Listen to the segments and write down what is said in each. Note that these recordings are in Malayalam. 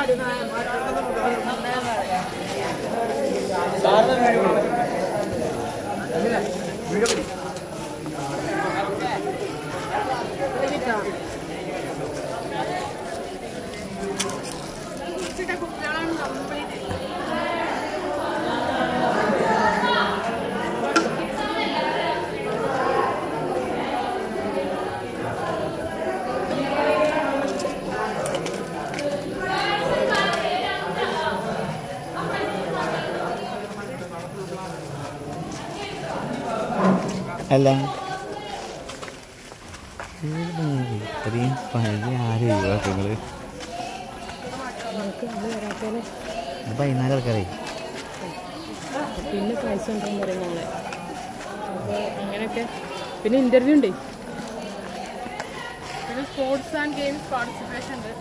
അല്ല ഇത്രയും പഴയ ആരും ഒഴിവാക്കങ്ങള് വൈകുന്നേരം ആൾക്കാരെ പിന്നെ പൈസ ഉണ്ടെന്ന് പറയും നാളെ അപ്പോൾ അങ്ങനെയൊക്കെ പിന്നെ ഇൻ്റർവ്യൂ ഉണ്ട് പിന്നെ സ്പോർട്സ് ആൻഡ് ഗെയിംസ് പാർട്ടിസിപ്പേഷൻ ഉണ്ട്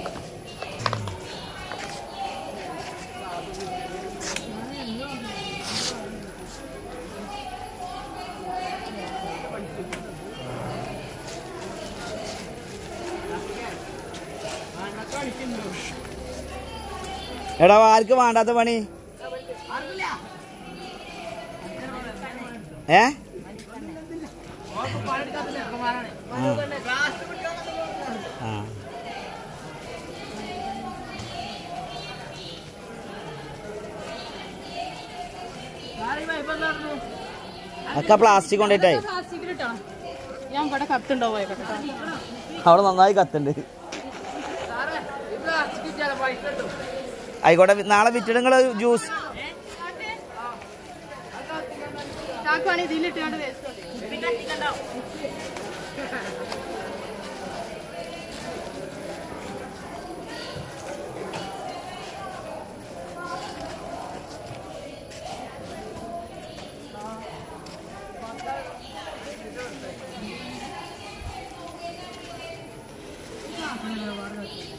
എടാ ആർക്ക് വേണ്ടാത്ത പണി ഏ ആ. ആ ഒക്കെ പ്ലാസ്റ്റിക് കൊണ്ടിട്ടായി പ്ലാസ്റ്റിക്കിലിട്ടോ ഞാൻ ഇവിടെ കത്തുണ്ടോ പോയിക്കോട്ടെ അവിടെ നന്നായി കത്തുണ്ട് ആയിക്കോട്ടെ നാളെ വിറ്റിടങ്ങൾ ജ്യൂസ് ചാക്കുവാണ് ഇതിലിട്ടാണ്ട് വേസ്റ്റ് ആ